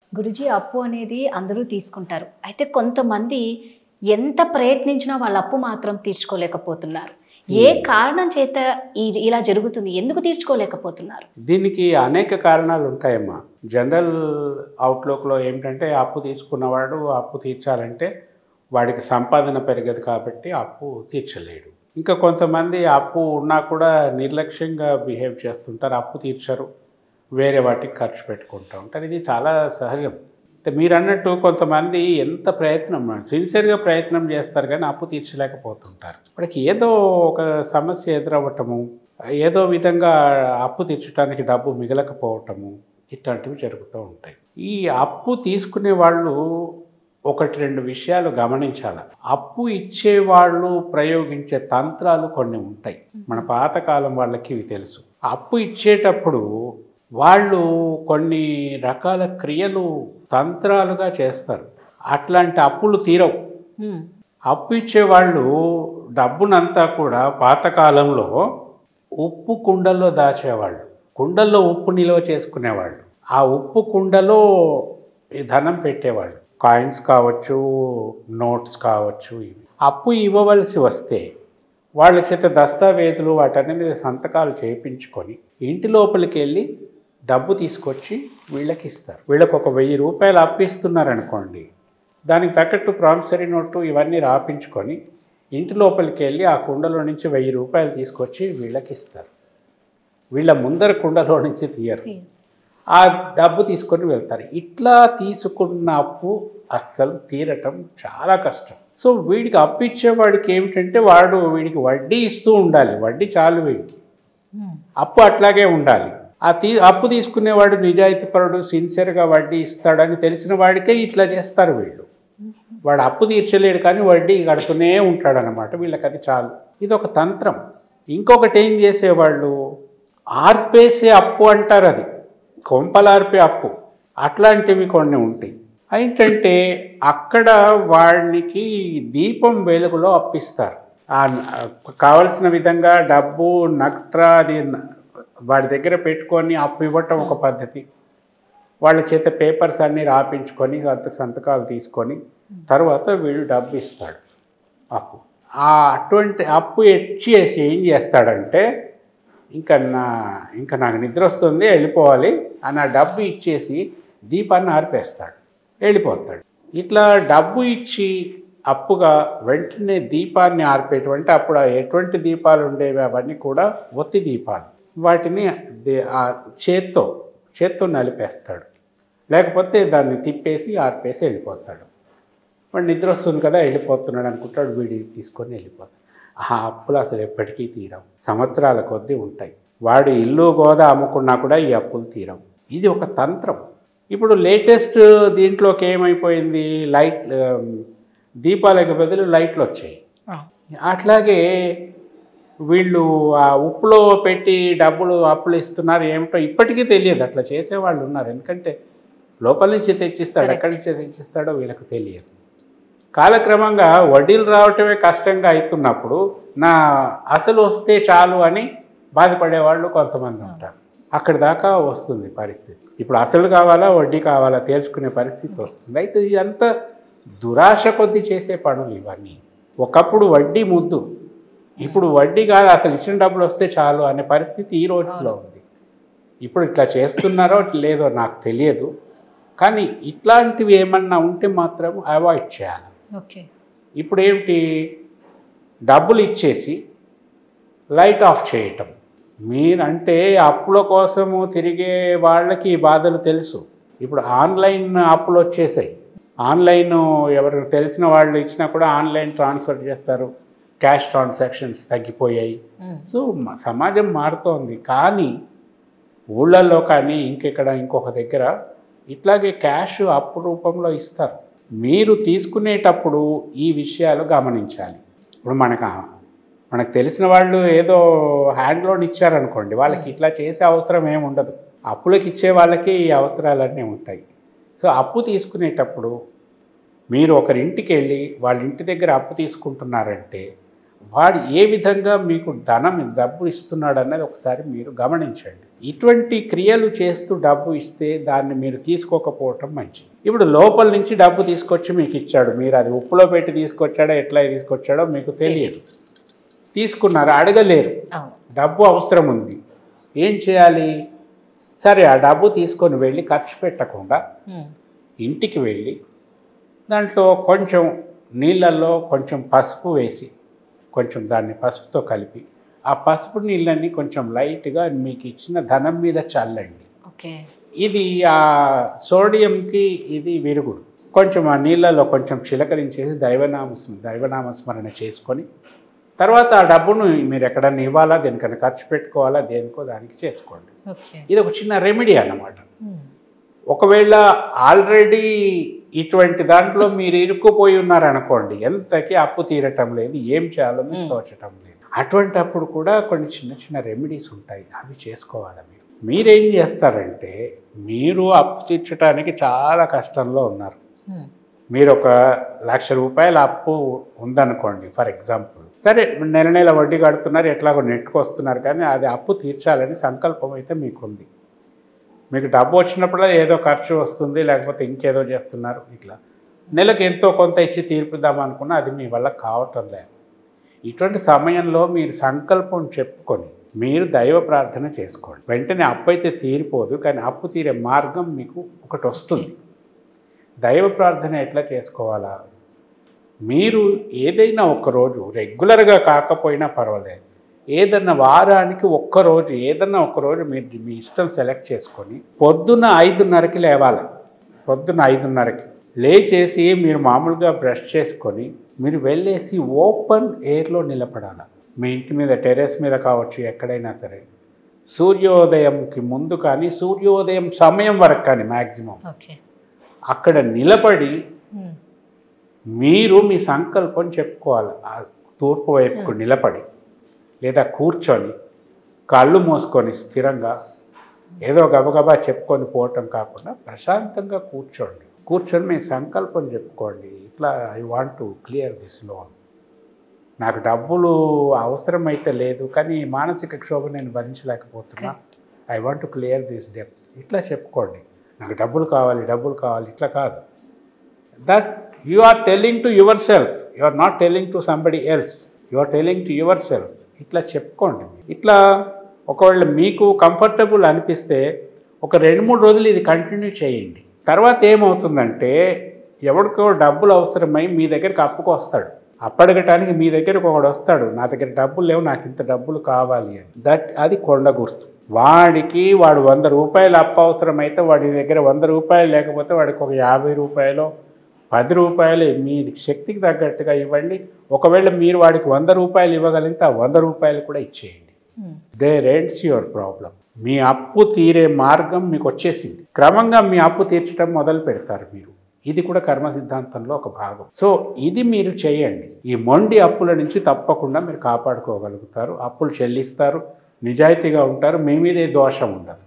గురుజీ అప్పు అనేది అందరూ తీసుకుంటారు అయితే కొంతమంది ఎంత ప్రయత్నించినా వాళ్ళ అప్పు మాత్రం తీర్చుకోలేకపోతున్నారు ఏ కారణం చేత ఈ- ఇలా జరుగుతుంది ఎందుకు తీర్చుకోలేకపోతున్నారు దీనికి అనేక కారణాలు ఉంటాయమ్మా జనరల్ అవుట్లుక్లో ఏమిటంటే అప్పు తీసుకున్నవాడు అప్పు తీర్చాలంటే వాడికి సంపాదన పెరగదు కాబట్టి అప్పు తీర్చలేడు ఇంకా కొంతమంది అప్పు ఉన్నా కూడా నిర్లక్ష్యంగా బిహేవ్ చేస్తుంటారు అప్పు తీర్చరు వేరే వాటికి ఖర్చు పెట్టుకుంటూ ఉంటారు ఇది చాలా సహజం అయితే మీరు అన్నట్టు కొంతమంది ఎంత ప్రయత్నం సిన్సియర్గా ప్రయత్నం చేస్తారు కానీ అప్పు తీర్చలేకపోతుంటారు వాడికి ఏదో ఒక సమస్య ఎదురవ్వటము ఏదో విధంగా అప్పు తీర్చడానికి డబ్బు మిగలకపోవటము ఇట్లాంటివి జరుగుతూ ఉంటాయి ఈ అప్పు తీసుకునే వాళ్ళు ఒకటి రెండు విషయాలు గమనించాలి అప్పు ఇచ్చే వాళ్ళు ప్రయోగించే తంత్రాలు కొన్ని ఉంటాయి మన పాతకాలం వాళ్ళకి ఇవి తెలుసు అప్పు ఇచ్చేటప్పుడు వాళ్ళు కొన్ని రకాల క్రియలు తంత్రాలుగా చేస్తారు అట్లాంటి అప్పులు తీరవు హ్మ్. అప్పు ఇచ్చేవాళ్ళు డబ్బునంతా కూడా పాతకాలంలో ఉప్పు కుండల్లో దాచేవాళ్ళు కుండల్లో ఉప్పు నిల్వ చేసుకునేవాళ్ళు ఆ ఉప్పు కుండలో ఈ ధనం పెట్టేవాళ్ళు కాయిన్స్ కావచ్చు నోట్స్ కావచ్చు ఇవి అప్పు ఇవ్వవలసి వస్తే వాళ్ళ చేత దస్తావేజులు వాటన్ని మీద సంతకాలు చేయించుకొని ఇంటి లోపలికి వెళ్ళి డబ్బు తీసుకొచ్చి వీళ్ళకి ఇస్తారు వీళ్ళకి ఒక వెయ్యి రూపాయలు అప్పిస్తున్నారు అనుకోండి దానికి తగ్గట్టు ప్రామిసరీ నోటు ఇవన్నీ రాపించుకొని ఇంటి లోపలికి వెళ్ళి ఆ కుండలో నుంచి వెయ్యి రూపాయలు తీసుకొచ్చి వీళ్ళకి ఇస్తారు వీళ్ళ ముందర కుండలో నుంచి తీయరు తీయచ్చు. ఆ డబ్బు తీసుకొని వెళ్తారు ఇట్లా తీసుకున్న అప్పు అస్సలు తీరటం చాలా కష్టం సో వీడికి అప్పు ఇచ్చేవాడికి ఏమిటంటే వాడు వీడికి వడ్డీ ఇస్తూ ఉండాలి వడ్డీ చాలు వీడికి హ్మ్. అప్పు అట్లాగే ఉండాలి ఆ తీ అప్పు తీసుకునేవాడు నిజాయితీపరుడు సిన్సియర్గా వడ్డీ ఇస్తాడని తెలిసిన వాడికే ఇట్లా చేస్తారు వీళ్ళు వాడు అప్పు తీర్చలేడు కానీ వడ్డీ కడుతూనే ఉంటాడనమాట వీళ్ళకి అది చాలు ఇది ఒక తంత్రం ఇంకొకటి ఏం చేసేవాళ్ళు ఆర్పేసే అప్పు అంటారు అది కొంపలార్పే అప్పు అట్లాంటివి కొన్ని ఉంటాయి ఏంటంటే అక్కడ వాడికి దీపం వెలుగులో అప్పిస్తారు ఆ న- కావలసిన విధంగా డబ్బు నట్ర అది న- వాడి దగ్గర పెట్టుకొని అప్పు ఇవ్వటం ఒక పద్ధతి వాళ్ళ చేత పేపర్స్ అన్నీ రాపించుకొని సంత సంతకాలు తీసుకొని తర్వాత వీడు డబ్బు ఇస్తాడు అప్పు ఆ అటువంటి అప్పు ఇచ్చేసి ఏం చేస్తాడంటే ఇంకా నా ఇంకా నాకు నిద్ర వస్తుంది వెళ్ళిపోవాలి అని ఆ డబ్బు ఇచ్చేసి దీపాన్ని ఆర్పేస్తాడు వెళ్ళిపోతాడు ఇట్లా డబ్బు ఇచ్చి అప్పుగా వెంటనే దీపాన్ని ఆర్పేటువంటి అప్పుడు ఆ ఎటువంటి దీపాలు ఉండేవి అవన్నీ కూడా ఒత్తి దీపాలు వాటిని దే- ఆ చేత్తో చేత్తో నలిపేస్తాడు లేకపోతే దాన్ని తిప్పేసి ఆర్పేసి వెళ్ళిపోతాడు వాడు నిద్ర వస్తుంది కదా వెళ్ళిపోతున్నాడు అనుకుంటాడు వీడి తీసుకొని వెళ్ళిపోతాడు ఆ అప్పులు అసలు ఎప్పటికీ తీరవు సంవత్సరాల కొద్దీ ఉంటాయి వాడు ఇల్లు గోదా అమ్ముకున్నా కూడా ఈ అప్పులు తీరవు ఇది ఒక తంత్రం ఇప్పుడు లేటెస్ట్ దీంట్లోకి ఏమైపోయింది లైట్ ఆమ్, దీపాలకు బదులు లైట్లు వచ్చాయి ఆ. అట్లాగే వీళ్ళు ఆ ఉప్పులో పెట్టి డబ్బులు అప్పులు ఇస్తున్నారు ఏమిటో ఇప్పటికీ తెలియదు అట్లా చేసేవాళ్ళు ఉన్నారు ఎందుకంటే లోపల నుంచి తెచ్చిస్తాడు Correct. ఎక్కడి నుంచి తెచ్చిస్తాడో వీళ్ళకి తెలియదు కాలక్రమంగా వడ్డీలు రావటమే కష్టంగా అవుతున్నప్పుడు నా అసలు వస్తే చాలు అని బాధపడేవాళ్ళు కొంతమంది ఉంటారు అక్కడి దాకా వస్తుంది పరిస్థితి ఇప్పుడు అసలు కావాలా వడ్డీ కావాలా తేల్చుకునే పరిస్థితి వస్తుంది అయితే ఇదంతా దురాశ కొద్ది చేసే పనులు ఇవన్నీ ఒకప్పుడు వడ్డీ ముద్దు ఇప్పుడు వడ్డీ కాదు అసలు ఇచ్చిన డబ్బులు వస్తే చాలు అనే పరిస్థితి ఈ రోజుల్లో ఉంది ఇప్పుడు ఇట్లా చేస్తున్నారో లేదో నాకు తెలియదు కానీ ఇట్లాంటివి ఏమన్నా ఉంటే మాత్రం అవాయిడ్ చేయాలి ఓకే ఇప్పుడు ఏమిటి డబ్బులు ఇచ్చేసి లైట్ ఆఫ్ చేయటం మీరంటే అప్పుల కోసము తిరిగే వాళ్ళకి ఈ బాధలు తెలుసు ఇప్పుడు ఆన్లైన్ అప్పులు వచ్చేసాయి ఆన్లైన్ ఎవరు తెలిసిన వాళ్ళు ఇచ్చినా కూడా ఆన్లైన్ ట్రాన్స్ఫర్ చేస్తారు క్యాష్ ట్రాన్సాక్షన్స్ తగ్గిపోయాయి హ్మ్. సో మ- సమాజం మారుతోంది కానీ ఊళ్ళల్లో కానీ ఇంకెక్కడ ఇంకొక దగ్గర ఇట్లాగే క్యాష్ అప్పు రూపంలో ఇస్తారు మీరు తీసుకునేటప్పుడు ఈ విషయాలు గమనించాలి ఇప్పుడు మనకు మనకు తెలిసిన వాళ్ళు ఏదో హ్యాండ్ లోన్ ఇచ్చారనుకోండి వాళ్ళకి ఇట్లా చేసే అవసరం ఏమి ఉండదు అప్పులకు ఇచ్చే వాళ్ళకి ఈ అవసరాలన్నీ ఉంటాయి సో అప్పు తీసుకునేటప్పుడు మీరు ఒకరింటికి వెళ్ళి వాళ్ళ ఇంటి దగ్గర అప్పు తీసుకుంటున్నారంటే వాడు ఏ విధంగా మీకు ధనం డబ్బు ఇస్తున్నాడు అన్నది ఒకసారి మీరు గమనించండి ఇటువంటి క్రియలు చేస్తూ డబ్బు ఇస్తే దాన్ని మీరు తీసుకోకపోవటం మంచిది ఇప్పుడు లోపల నుంచి డబ్బు తీసుకొచ్చి మీకు ఇచ్చాడు మీరు అది ఉప్పులో పెట్టి తీసుకొచ్చాడో ఎట్లా తీసుకొచ్చాడో మీకు తెలియదు తీసుకున్నారు అడగలేరు అవును డబ్బు అవసరం ఉంది ఏం చేయాలి సరే ఆ డబ్బు తీసుకొని వెళ్ళి ఖర్చు పెట్టకుండా ఉమ్. ఇంటికి వెళ్ళి దాంట్లో కొంచెం నీళ్ళల్లో కొంచెం పసుపు వేసి కొంచెం దాన్ని పసుపుతో కలిపి ఆ పసుపు నీళ్ళని కొంచెం లైట్గా మీకు ఇచ్చిన ధనం మీద చల్లండి ఓకే ఇది ఆ సోడియంకి ఇది విరుగుడు కొంచెం ఆ నీళ్ళలో కొంచెం చిలకరించేసి దైవనామ దైవనామ స్మరణ చేసుకొని తర్వాత ఆ డబ్బును మీరు ఎక్కడన్నా ఇవ్వాలా దేనికన్నా ఖర్చు పెట్టుకోవాలా దేనికో దానికి చేసుకోండి ఓకే ఇది ఒక చిన్న రెమెడీ అన్నమాట ఉమ్. ఒకవేళ ఆల్రెడీ ఇటువంటి దాంట్లో మీరు ఇరుక్కుపోయి ఉన్నారనుకోండి ఎంతకి అప్పు తీరటం లేదు ఏం చేయాలో మీకు మ్మ్. తోచటం లేదు అటువంటి అప్పుడు కూడా కొన్ని చిన్న చిన్న రెమెడీస్ ఉంటాయి అవి చేసుకోవాలి మీరు మీరేం చేస్తారంటే మీరు అప్పు తీర్చడానికి చాలా కష్టంలో ఉన్నారు ఉమ్. మీరు ఒక లక్ష రూపాయల అప్పు ఉందనుకోండి ఫర్ ఎగ్జాంపుల్ సరే నెల నెల వడ్డీ కడుతున్నారు ఎట్లాగో నెట్టుకొస్తున్నారు కానీ అది అప్పు తీర్చాలని సంకల్పం అయితే మీకుంది మీకు డబ్బు వచ్చినప్పుడే ఏదో ఖర్చు వస్తుంది లేకపోతే ఇంకేదో చేస్తున్నారు ఇట్లా నెలకు ఎంతో కొంత ఇచ్చి తీర్పుదాం అనుకున్నా అది మీ వల్ల కావటం లేదు ఇటువంటి సమయంలో మీరు సంకల్పం చెప్పుకొని మీరు దైవ ప్రార్థన చేసుకోండి వెంటనే అప్పు అయితే తీరిపోదు కానీ అప్పు తీరే మార్గం మీకు ఒకటి వస్తుంది దైవ ప్రార్థన ఎట్లా చేసుకోవాలా మీరు ఏదైనా ఒక రోజు రెగ్యులర్గా కాకపోయినా పర్వాలేదు ఏదన్నా వారానికి ఒక్క రోజు ఏదన్నా ఒక రోజు మీరు మీ ఇష్టం సెలెక్ట్ చేసుకొని పొద్దున్న ఐదున్నరకి లేవాలి పొద్దున్న ఐదున్నరకి లేచేసి మీరు మామూలుగా బ్రష్ చేసుకొని మీరు వెళ్ళేసి ఓపెన్ ఎయిర్లో నిలబడాలి మీ ఇంటి మీద టెర్రస్ మీద కావచ్చు ఎక్కడైనా సరే సూర్యోదయంకి ముందు కానీ సూర్యోదయం సమయం వరకు కానీ మ్యాక్సిమం ఓకే అక్కడ నిలబడి ఉమ్. మీరు మీ సంకల్పం చెప్పుకోవాలి ఆ తూర్పు వైపుకు నిలబడి లేదా కూర్చొని కళ్ళు మూసుకొని స్థిరంగా ఏదో గబగబా చెప్పుకొని పోవటం కాకుండా ప్రశాంతంగా కూర్చోండి కూర్చొని మీ సంకల్పం చెప్పుకోండి ఇట్లా I want to clear this loan నాకు డబ్బులు అవసరమైతే లేదు కానీ ఈ మానసిక క్షోభ నేను భరించలేకపోతున్నా I want to clear this depth ఇట్లా చెప్పుకోండి నాకు డబ్బులు కావాలి డబ్బులు కావాలి ఇట్లా కాదు that you are telling to yourself you are not telling to somebody else you are telling to yourself ఇట్లా చెప్పుకోండి ఇట్లా ఒకవేళ మీకు కంఫర్టబుల్ అనిపిస్తే ఒక రెండు మూడు రోజులు ఇది కంటిన్యూ చేయండి తర్వాత ఏమవుతుందంటే ఎవరికో డబ్బులు అవసరమై మీ దగ్గరికి అప్పుకు వస్తాడు అప్పడగటానికి మీ దగ్గరకు ఒకడు వస్తాడు నా దగ్గర డబ్బులు లేవు నాకు ఇంత డబ్బులు కావాలి అని దట్ అది కొండ గుర్తు వాడికి వాడు వంద రూపాయలు అప్పు అవసరమైతే వాడి దగ్గర వంద రూపాయలు లేకపోతే వాడికి ఒక యాభై రూపాయలు పది రూపాయలు మీ శక్తికి తగ్గట్టుగా ఇవ్వండి ఒకవేళ మీరు వాడికి వంద రూపాయలు ఇవ్వగలిగితే ఆ వంద రూపాయలు కూడా ఇచ్చేయండి um. They rents your problem మీ అప్పు తీరే మార్గం మీకు వచ్చేసింది క్రమంగా మీ అప్పు తీర్చడం మొదలు పెడతారు మీరు ఇది కూడా కర్మ సిద్ధాంతంలో ఒక భాగం సో ఇది మీరు చేయండి ఈ మొండి అప్పుల నుంచి తప్పకుండా మీరు కాపాడుకోగలుగుతారు అప్పులు చెల్లిస్తారు నిజాయితీగా ఉంటారు మీ మీదే దోషం ఉండదు